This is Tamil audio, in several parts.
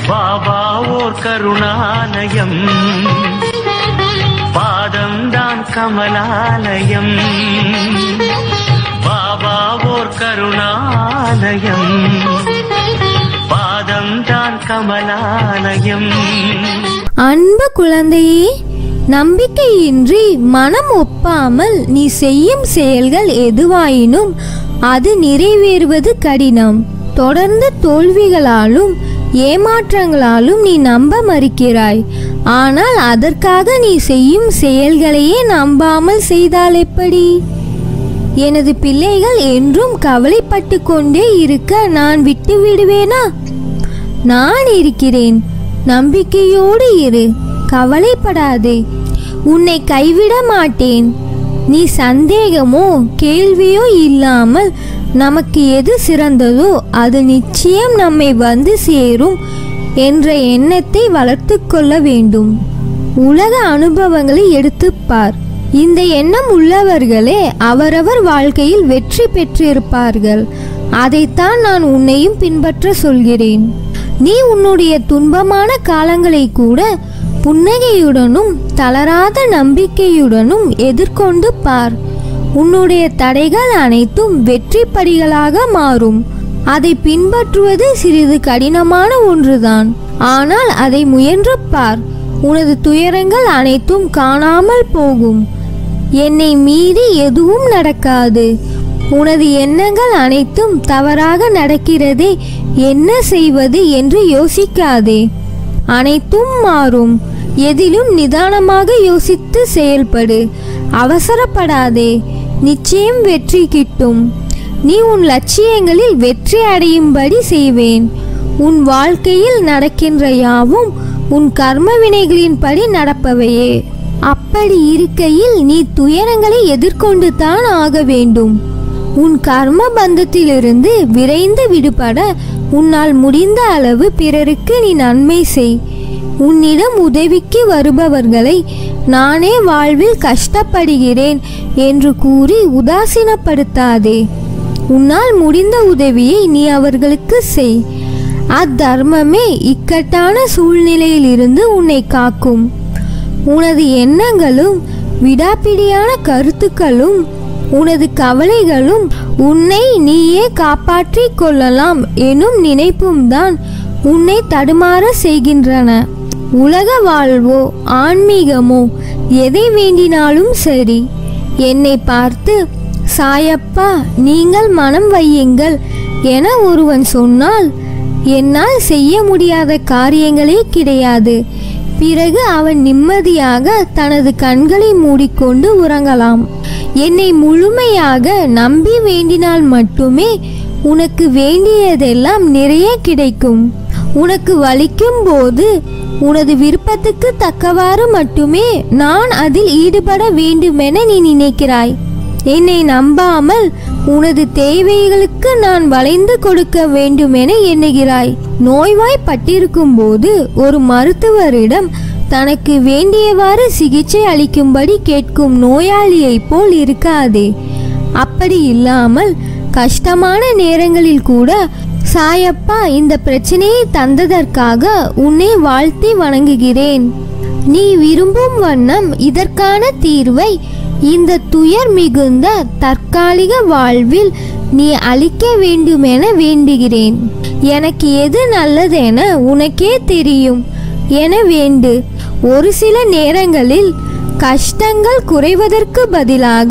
பாபா ஓர் கருணாலயம் பாதம்தான் கமலாலயம் பாபா ஓர் கருணாலயம் பாதம்தான் கமலாலயம் அன்பு குழந்தையே நம்பிக்கையின்றி மனம் ஒப்பாமல் நீ செய்யும் செயல்கள் எதுவாயினும் அது நிறைவேறுவது கடினம் தொடர்ந்து தோல்விகளாலும் ஏமாற்றங்களாலும் நீ நம்ப மறுக்கிறாய் ஆனால் அதற்காக நீ செய்யும் செயல்களையே நம்பாமல் செய்தால் எப்படி எனது பிள்ளைகள் என்றும் கவலைப்பட்டு கொண்டே இருக்க நான் விட்டு விடுவேனா நான் இருக்கிறேன் நம்பிக்கையோடு இரு கவலைப்படாதே உன்னை கைவிட மாட்டேன் நீ சந்தேகமோ கேள்வியோ இல்லாமல் நமக்கு எது சிறந்ததோ அது நிச்சயம் நம்மை வந்து சேரும் என்ற எண்ணத்தை வளர்த்து கொள்ள வேண்டும் உலக அனுபவங்களை எடுத்துப் பார் இந்த எண்ணம் உள்ளவர்களே அவரவர் வாழ்க்கையில் வெற்றி பெற்றிருப்பார்கள் அதைத்தான் நான் உன்னையும் பின்பற்ற சொல்கிறேன் நீ உன்னுடைய துன்பமான காலங்களை கூட புன்னகையுடனும் தளராத நம்பிக்கையுடனும் எதிர்கொண்டு பார் உன்னுடைய தடைகள் அனைத்தும் வெற்றி படிகளாக மாறும் அதை பின்பற்றுவது சிறிது கடினமான ஒன்றுதான் ஆனால் அதை முயன்று பார் உனது துயரங்கள் அனைத்தும் காணாமல் போகும் என்னை மீறி எதுவும் நடக்காது உனது எண்ணங்கள் அனைத்தும் தவறாக நடக்கிறதே என்ன செய்வது என்று யோசிக்காதே அனைத்தும் மாறும் எதிலும் நிதானமாக யோசித்து செயல்படு அவசரப்படாதே நிச்சயம் வெற்றி கிட்டும் நீ உன் லட்சியங்களில் வெற்றி அடையும்படி செய்வேன் உன் வாழ்க்கையில் நடக்கின்ற யாவும் உன் கர்ம வினைகளின்படி நடப்பவையே அப்படி இருக்கையில் நீ துயரங்களை எதிர்கொண்டு தான் ஆக வேண்டும் உன் கர்ம பந்தத்திலிருந்து விரைந்து விடுபட உன்னால் முடிந்த அளவு பிறருக்கு நீ நன்மை செய் உன்னிடம் உதவிக்கு வருபவர்களை நானே வாழ்வில் கஷ்டப்படுகிறேன் என்று கூறி உதாசீனப்படுத்தாதே உன்னால் முடிந்த உதவியை நீ அவர்களுக்கு செய் அத்தர்மமே இக்கட்டான சூழ்நிலையிலிருந்து உன்னை காக்கும் உனது எண்ணங்களும் விடாப்பிடியான கருத்துக்களும் உனது கவலைகளும் உன்னை நீயே காப்பாற்றிக் கொள்ளலாம் எனும் நினைப்பும் தான் உன்னை தடுமாற செய்கின்றன உலக வாழ்வோ ஆன்மீகமோ எதை வேண்டினாலும் சரி என்னை பார்த்து சாயப்பா நீங்கள் மனம் வையுங்கள் என ஒருவன் சொன்னால் என்னால் செய்ய முடியாத காரியங்களே கிடையாது பிறகு அவன் நிம்மதியாக தனது கண்களை மூடிக்கொண்டு உறங்கலாம் என்னை முழுமையாக நம்பி வேண்டினால் மட்டுமே உனக்கு வேண்டியதெல்லாம் நிறைய கிடைக்கும் உனக்கு வலிக்கும் போது உனது விருப்பத்துக்கு தக்கவாறு மட்டுமே நான் அதில் ஈடுபட வேண்டுமென நீ நினைக்கிறாய் என்னை நம்பாமல் உனது தேவைகளுக்கு நான் வளைந்து கொடுக்க வேண்டுமென எண்ணுகிறாய் நோய்வாய்ப்பட்டிருக்கும் போது ஒரு மருத்துவரிடம் தனக்கு வேண்டியவாறு சிகிச்சை அளிக்கும்படி கேட்கும் நோயாளியைப் போல் இருக்காதே அப்படி இல்லாமல் கஷ்டமான நேரங்களில் கூட சாயப்பா இந்த பிரச்சனையை தந்ததற்காக உன்னை வாழ்த்தி வணங்குகிறேன் நீ விரும்பும் வண்ணம் இதற்கான தீர்வை இந்த துயர் மிகுந்த தற்காலிக வாழ்வில் நீ அளிக்க வேண்டுமென வேண்டுகிறேன் எனக்கு எது நல்லதென உனக்கே தெரியும் என வேண்டு ஒரு சில நேரங்களில் கஷ்டங்கள் குறைவதற்கு பதிலாக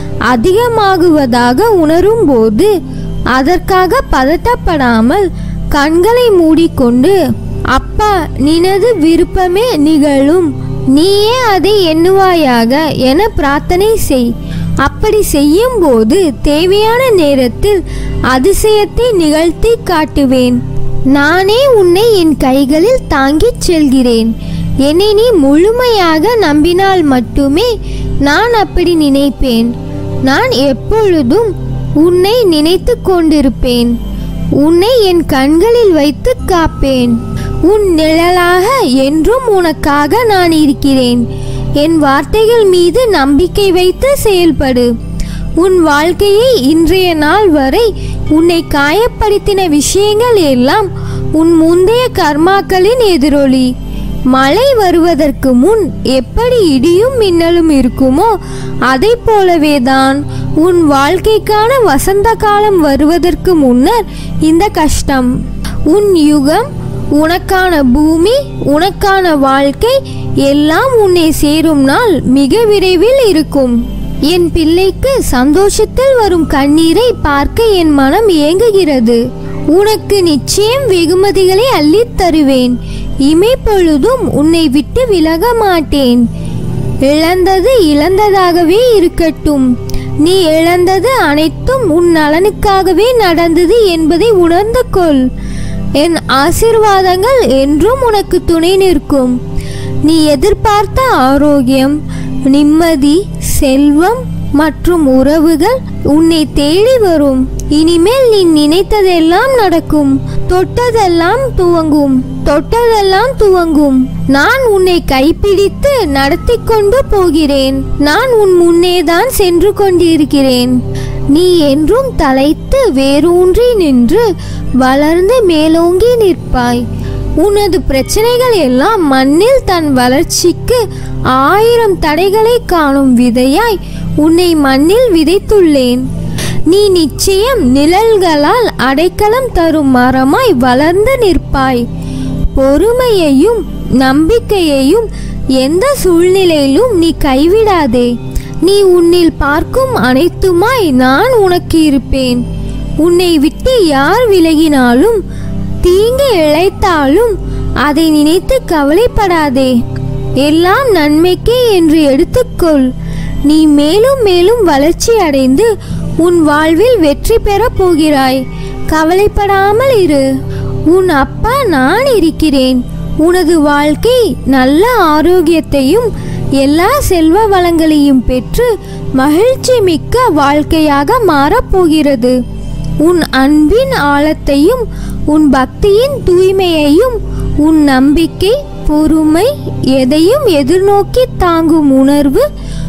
அதிகமாகுவதாக உணரும்போது அதற்காக பதட்டப்படாமல் கண்களை மூடிக்கொண்டு அப்பா நினது விருப்பமே நிகழும் நீயே அதை எண்ணுவாயாக என பிரார்த்தனை செய் அப்படி செய்யும்போது தேவையான நேரத்தில் அதிசயத்தை நிகழ்த்தி காட்டுவேன் நானே உன்னை என் கைகளில் தாங்கிச் செல்கிறேன் என்னை நீ முழுமையாக நம்பினால் மட்டுமே நான் அப்படி நினைப்பேன் நான் எப்பொழுதும் உன்னை நினைத்து கொண்டிருப்பேன் உன்னை என் கண்களில் வைத்து காப்பேன் உன் நிழலாக என்றும் உனக்காக நான் இருக்கிறேன் என் வார்த்தைகள் மீது நம்பிக்கை வைத்து செயல்படு உன் வாழ்க்கையை இன்றைய நாள் வரை உன்னை காயப்படுத்தின விஷயங்கள் எல்லாம் உன் முந்தைய கர்மாக்களின் எதிரொலி மழை வருவதற்கு முன் எப்படி இடியும் மின்னலும் இருக்குமோ அதைப் போலவே தான் உன் வாழ்க்கைக்கான வசந்த காலம் வருவதற்கு முன்னர் இந்த கஷ்டம் உன் யுகம் உனக்கான பூமி உனக்கான வாழ்க்கை எல்லாம் உன்னை சேரும் நாள் மிக விரைவில் இருக்கும் என் பிள்ளைக்கு சந்தோஷத்தில் வரும் கண்ணீரை பார்க்க என் மனம் ஏங்குகிறது உனக்கு நிச்சயம் வெகுமதிகளை அள்ளித் தருவேன் இமைப்பொழுதும் உன்னை விட்டு விலக மாட்டேன் இழந்தது இழந்ததாகவே இருக்கட்டும் நீ இழந்தது அனைத்தும் உன் நலனுக்காகவே நடந்தது என்பதை உணர்ந்து கொள் என் ஆசிர்வாதங்கள் என்றும் உனக்கு துணை நிற்கும் நீ எதிர்பார்த்த ஆரோக்கியம் நிம்மதி செல்வம் மற்றும் உறவுகள் உன்னை தேடி வரும் இனிமேல் நீ நினைத்ததெல்லாம் நடக்கும் தொட்டதெல்லாம் துவங்கும் தொட்டதெல்லாம் துவங்கும் நான் உன்னை கைப்பிடித்து நடத்தி கொண்டு போகிறேன் நான் உன் முன்னேதான் சென்று கொண்டிருக்கிறேன் நீ என்றும் தலைத்து வேரூன்றி நின்று வளர்ந்து மேலோங்கி நிற்பாய் உனது பிரச்சனைகள் எல்லாம் மண்ணில் தன் வளர்ச்சிக்கு ஆயிரம் தடைகளை காணும் விதையாய் உன்னை மண்ணில் விதைத்துள்ளேன் நீ நிச்சயம் நிழல்களால் அடைக்கலம் தரும் மரமாய் வளர்ந்து நிற்பாய் பொறுமையையும் நம்பிக்கையையும் எந்த சூழ்நிலையிலும் நீ கைவிடாதே நீ உன்னில் பார்க்கும் அனைத்துமாய் நான் உனக்கு இருப்பேன் உன்னை விட்டு யார் விலகினாலும் தீங்கு இழைத்தாலும் அதை நினைத்து கவலைப்படாதே எல்லாம் நன்மைக்கே என்று எடுத்துக்கொள் நீ மேலும் மேலும் வளர்ச்சி அடைந்து உன் வாழ்வில் வெற்றி பெறப் போகிறாய் கவலைப்படாமல் இரு உன் அப்பா நான் இருக்கிறேன் உனது வாழ்க்கை நல்ல ஆரோக்கியத்தையும் எல்லா செல்வ வளங்களையும் பெற்று மகிழ்ச்சி மிக்க வாழ்க்கையாக மாறப்போகிறது உன் அன்பின் ஆழத்தையும் உன் பக்தியின் தூய்மையையும் உன் நம்பிக்கை பொறுமை எதையும் எதிர்நோக்கி தாங்கும் உணர்வு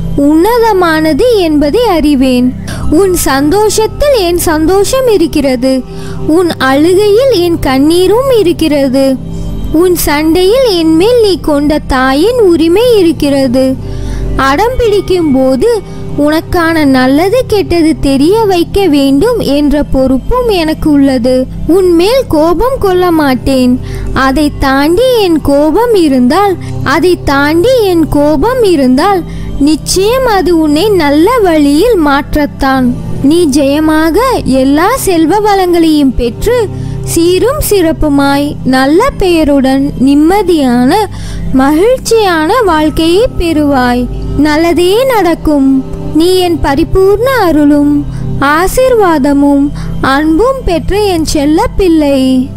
உன்னதமானது என்பதை அறிவேன் உன் சந்தோஷத்தில் என் சந்தோஷம் இருக்கிறது உன் அழுகையில் என் கண்ணீரும் இருக்கிறது உன் சண்டையில் என் மேல் நீ கொண்ட தாயின் உரிமை இருக்கிறது அடம் பிடிக்கும் போது உனக்கான நல்லது கெட்டது தெரிய வைக்க வேண்டும் என்ற பொறுப்பும் எனக்கு உள்ளது உன் மேல் கோபம் கொள்ள மாட்டேன் அதை தாண்டி என் கோபம் இருந்தால் அதை தாண்டி என் கோபம் இருந்தால் நிச்சயம் அது உன்னை நல்ல வழியில் மாற்றத்தான் நீ ஜெயமாக எல்லா செல்வ வளங்களையும் பெற்று சீரும் சிறப்புமாய் நல்ல பெயருடன் நிம்மதியான மகிழ்ச்சியான வாழ்க்கையை பெறுவாய் நல்லதே நடக்கும் நீ என் பரிபூர்ண அருளும் ஆசிர்வாதமும் அன்பும் பெற்ற என் செல்ல பிள்ளை